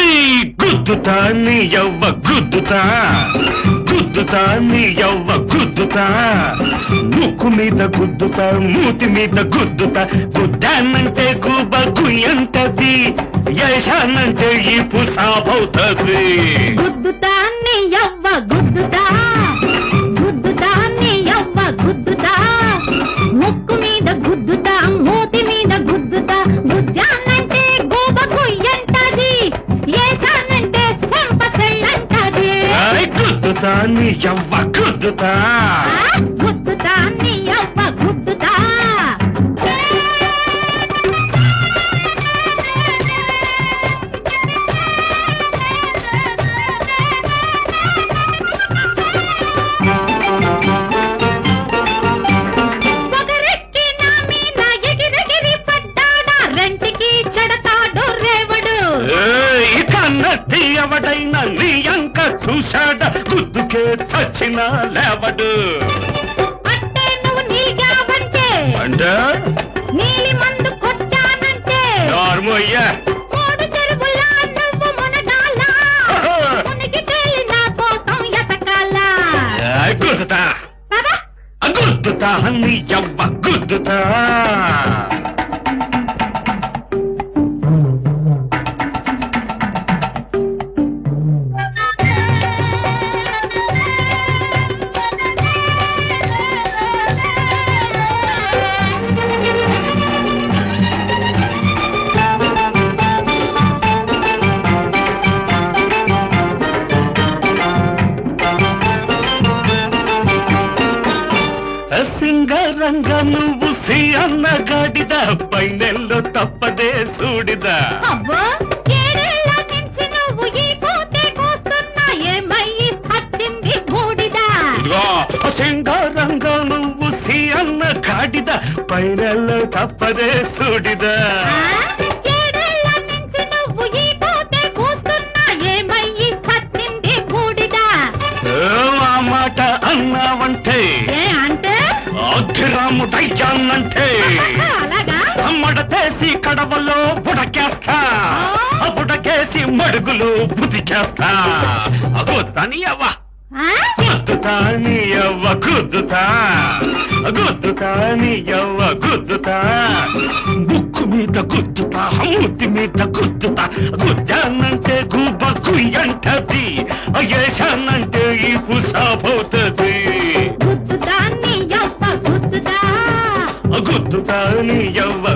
గుద్దుతా నీ యవ్వ గుద్దుతా గుద్దుతా నీ యవ్వ గుద్దుతా ముక్కు మీద గుద్దుతా మూతి మీద గుద్దుతా గుద్దానంటే గుబ గుయ్యంటది యశానంటే ఈ పుసాబవుతుంది గుద్దుతా నీ యవ్వ గుద్దుతా గుద్దుతా నీ యవ్వ గుద్దుతా ముక్కు మీద గుద్దుతా మూతి మీద గుద్దుతా గుద్దానంటే గోబ గుయ్యంటది ఏశానంటే చెంప చెల్లంటది ఆయ్ గుద్దుతా నీ యవ్వ గుద్దుతా ఆ, గుద్దుతా నీ యవ్వ గుద్దుతా ఒకరెక్కి నా మీద ఎగిరెగిరి పడ్డాడా రెంటికి చెడతాడు రేవడు ఏయ్, కన్నెత్తి ఎవడైనా నీ అంక చూశాడ గుద్దుకే చచ్చిన లేవడు అంటే నువ్వు నీగావంటే అంటే నీలి మందు కొట్టానంటే నార్మయ్యా మూడు చెరువులా నువ్వు మునగాల మునిగి తేలి నా కోసం ఎతకాలా గుద్దుతా పద గుద్దుతా నీ యవ్వ గుద్దుతా సింగరంగ నువ్వు సి అన్న గడిద పైనెల్లో తప్పదే సూడిదా అబ్బో ఏడేళ్ల నుంచి నువ్వు ఈ కోతే కోస్తున్నా ఏమయ్యి వచ్చింది బూడిదా ఇదిగో సింగారంగ నువ్వు సి అన్న గాడిద పైనెల్లో తప్పదే సూడిదా ఆ? ఏడేళ్ల నుంచి నువ్వు ఈ కోతే కూస్తున్నా ఏమయ్యి వచ్చింది బూడిదా ఏ ఆ మాట అన్నావంటే ఏ అంటే అగ్గిరాముడయ్యానంటే అలాగా మడతేసి కడవలో బుడకేస్తా ఆ బుడకేసి మడుగులు బుదికేస్తా అగో తనియవ్వ ఆ? గుద్దుతా నీ యవ్వ గుద్దుతా గుద్దుతా నీ యవ్వ గుద్దుతా బుక్కు మీద గుద్దుతా మూతి మీద గుద్దుతా గుద్దానంటే గుబ్బ కుయ్యంటది ఏశానంటే ఈ పుసాబోతది గుద్దుతా నీ యవ్వ గుద్దుతా గుద్దుతా నీ యవ్వ